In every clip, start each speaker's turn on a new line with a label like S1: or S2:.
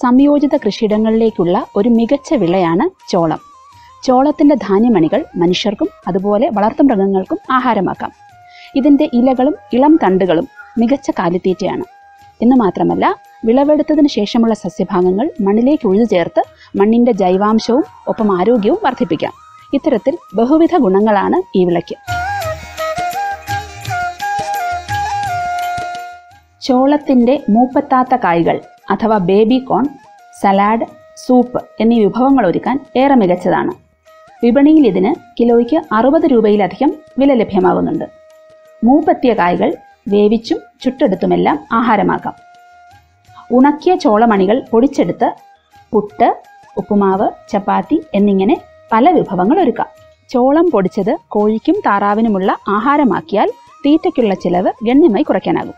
S1: സംയോജിത കൃഷിയിടങ്ങളിലേക്കുള്ള ഒരു മികച്ച വിളയാണ് ചോളം ചോളത്തിന്റെ ധാന്യമണികൾ മനുഷ്യർക്കും അതുപോലെ വളർത്തുമൃഗങ്ങൾക്കും ആഹാരമാക്കാം ഇതിന്റെ ഇലകളും ഇളം തണ്ടുകളും മികച്ച കാലിത്തീറ്റയാണ് എന്ന് മാത്രമല്ല വിളവെടുത്തതിന് ശേഷമുള്ള സസ്യഭാഗങ്ങൾ മണ്ണിലേക്ക് ഉഴുതു ചേർത്ത് മണ്ണിന്റെ ജൈവാംശവും ഒപ്പം ആരോഗ്യവും വർദ്ധിപ്പിക്കാം ഇത്തരത്തിൽ ബഹുവിധ ഗുണങ്ങളാണ് ഈ വിളയ്ക്ക് ചോളത്തിന്റെ മൂപ്പത്താത്ത കായ്കൾ അഥവാ ബേബി കോൺ സലാഡ് സൂപ്പ് എന്നീ വിഭവങ്ങൾ ഒരുക്കാൻ ഏറെ മികച്ചതാണ് വിപണിയിൽ ഇതിന് കിലോയ്ക്ക് അറുപത് രൂപയിലധികം വില ലഭ്യമാകുന്നുണ്ട് മൂപ്പെത്തിയ കായ്കൾ വേവിച്ചും ചുട്ടെടുത്തുമെല്ലാം ആഹാരമാക്കാം ഉണക്കിയ ചോളമണികൾ പൊടിച്ചെടുത്ത് പുട്ട് ഉപ്പുമാവ് ചപ്പാത്തി എന്നിങ്ങനെ പല വിഭവങ്ങൾ ഒരുക്കാം ചോളം പൊടിച്ചത് കോഴിക്കും താറാവിനുമുള്ള ആഹാരമാക്കിയാൽ തീറ്റയ്ക്കുള്ള ചിലവ് ഗണ്യമായി കുറയ്ക്കാനാകും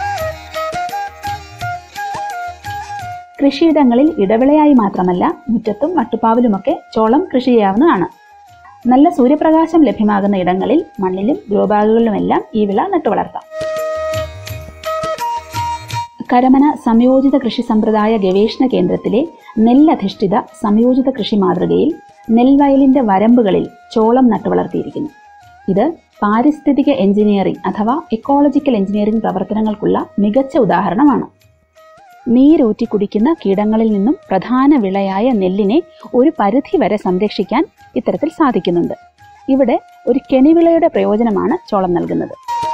S1: കൃഷിയിടങ്ങളിൽ ഇടവിളയായി മാത്രമല്ല മുറ്റത്തും മട്ടുപ്പാവിലുമൊക്കെ ചോളം കൃഷി ചെയ്യാവുന്നതാണ് നല്ല സൂര്യപ്രകാശം ലഭ്യമാകുന്ന ഇടങ്ങളിൽ മണ്ണിലും ഗ്രോ ബാഗുകളിലുമെല്ലാം ഈ വിള നട്ടുവളർത്താം കരമന സംയോജിത കൃഷി സമ്പ്രദായ ഗവേഷണ കേന്ദ്രത്തിലെ നെല്ലധിഷ്ഠിത സംയോജിത കൃഷി മാതൃകയിൽ നെൽവയലിന്റെ വരമ്പുകളിൽ ചോളം നട്ടുവളർത്തിയിരിക്കുന്നു ഇത് പാരിസ്ഥിതിക എഞ്ചിനീയറിംഗ് അഥവാ എക്കോളജിക്കൽ എഞ്ചിനീയറിംഗ് പ്രവർത്തനങ്ങൾക്കുള്ള മികച്ച ഉദാഹരണമാണ് നീരൂറ്റി കുടിക്കുന്ന കീടങ്ങളിൽ നിന്നും പ്രധാന വിളയായ നെല്ലിനെ ഒരു പരിധി വരെ സംരക്ഷിക്കാൻ ഇത്തരത്തിൽ സാധിക്കുന്നുണ്ട് ഇവിടെ ഒരു കെണിവിളയുടെ പ്രയോജനമാണ് ചോളം നൽകുന്നത്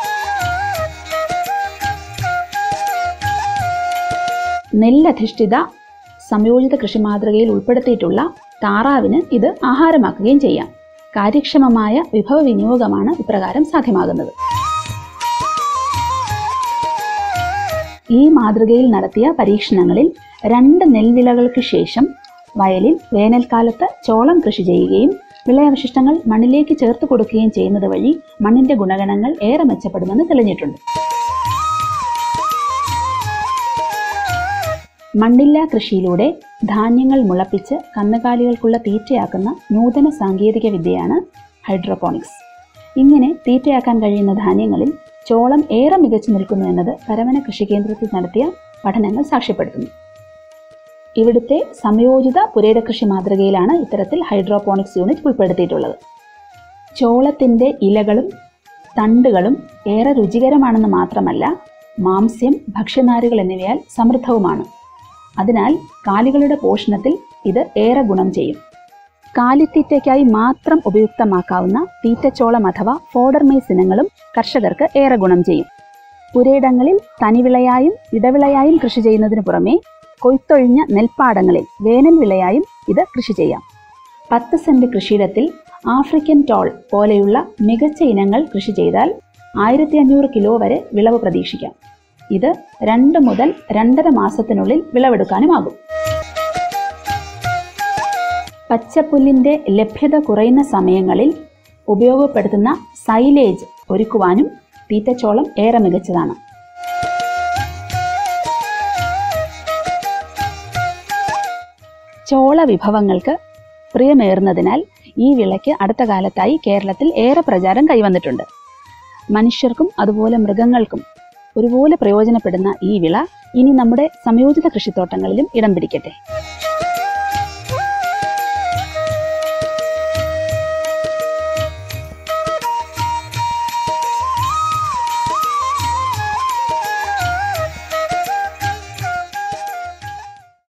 S1: നെല്ലധിഷ്ഠിത സംയോജിത കൃഷി മാതൃകയിൽ ഉൾപ്പെടുത്തിയിട്ടുള്ള താറാവിന് ഇത് ആഹാരമാക്കുകയും ചെയ്യാം കാര്യക്ഷമമായ വിഭവ വിനിയോഗമാണ് ഇപ്രകാരം സാധ്യമാകുന്നത് ഈ മാതൃകയിൽ നടത്തിയ പരീക്ഷണങ്ങളിൽ രണ്ട് നെൽവിളകൾക്ക് ശേഷം വയലിൽ വേനൽക്കാലത്ത് ചോളം കൃഷി ചെയ്യുകയും വിളയവശിഷ്ടങ്ങൾ മണ്ണിലേക്ക് ചേർത്ത് കൊടുക്കുകയും ചെയ്യുന്നത് വഴി മണ്ണിന്റെ ഗുണഗണങ്ങൾ ഏറെ മെച്ചപ്പെടുമെന്ന് തെളിഞ്ഞിട്ടുണ്ട് മണ്ണില്ലാ കൃഷിയിലൂടെ ധാന്യങ്ങൾ മുളപ്പിച്ച് കന്നുകാലികൾക്കുള്ള തീറ്റയാക്കുന്ന നൂതന സാങ്കേതിക വിദ്യയാണ് ഹൈഡ്രോപോണിക്സ് ഇങ്ങനെ തീറ്റയാക്കാൻ കഴിയുന്ന ധാന്യങ്ങളിൽ ചോളം ഏറെ മികച്ചു നിൽക്കുന്നു എന്നത് കരമന കൃഷി കേന്ദ്രത്തിൽ നടത്തിയ പഠനങ്ങൾ സാക്ഷ്യപ്പെടുത്തുന്നു ഇവിടുത്തെ സംയോജിത പുരേട കൃഷി മാതൃകയിലാണ് ഇത്തരത്തിൽ ഹൈഡ്രോപോണിക്സ് യൂണിറ്റ് ഉൾപ്പെടുത്തിയിട്ടുള്ളത് ചോളത്തിൻ്റെ ഇലകളും തണ്ടുകളും ഏറെ രുചികരമാണെന്ന് മാത്രമല്ല മാംസ്യം ഭക്ഷ്യനാരുകൾ എന്നിവയാൽ സമൃദ്ധവുമാണ് അതിനാൽ കാലികളുടെ പോഷണത്തിൽ ഇത് ഏറെ ഗുണം ചെയ്യും കാലിത്തീറ്റയ്ക്കായി മാത്രം ഉപയുക്തമാക്കാവുന്ന തീറ്റച്ചോളം അഥവാ ഫോഡർ മൈസ് ഇനങ്ങളും കർഷകർക്ക് ഏറെ ഗുണം ചെയ്യും പുരയിടങ്ങളിൽ തനിവിളയായും ഇടവിളയായും കൃഷി ചെയ്യുന്നതിന് പുറമെ കൊയ്ത്തൊഴിഞ്ഞ നെൽപ്പാടങ്ങളിൽ വേനൽ വിളയായും ഇത് കൃഷി ചെയ്യാം പത്ത് സെന്റ് കൃഷിയിടത്തിൽ ആഫ്രിക്കൻ ടോൾ പോലെയുള്ള മികച്ച ഇനങ്ങൾ കൃഷി ചെയ്താൽ ആയിരത്തി അഞ്ഞൂറ് കിലോ വരെ വിളവ് പ്രതീക്ഷിക്കാം ഇത് രണ്ട് മുതൽ രണ്ടര മാസത്തിനുള്ളിൽ വിളവെടുക്കാനുമാകും പച്ചപ്പുല്ലിന്റെ ലഭ്യത കുറയുന്ന സമയങ്ങളിൽ ഉപയോഗപ്പെടുത്തുന്ന സൈലേജ് ഒരുക്കുവാനും തീറ്റച്ചോളം ഏറെ മികച്ചതാണ് ചോള വിഭവങ്ങൾക്ക് പ്രിയമേറുന്നതിനാൽ ഈ വിളയ്ക്ക് അടുത്ത കാലത്തായി കേരളത്തിൽ ഏറെ പ്രചാരം കൈവന്നിട്ടുണ്ട് മനുഷ്യർക്കും അതുപോലെ മൃഗങ്ങൾക്കും ഒരുപോലെ പ്രയോജനപ്പെടുന്ന ഈ വിള ഇനി നമ്മുടെ സംയോജിത കൃഷിത്തോട്ടങ്ങളിലും ഇടം പിടിക്കട്ടെ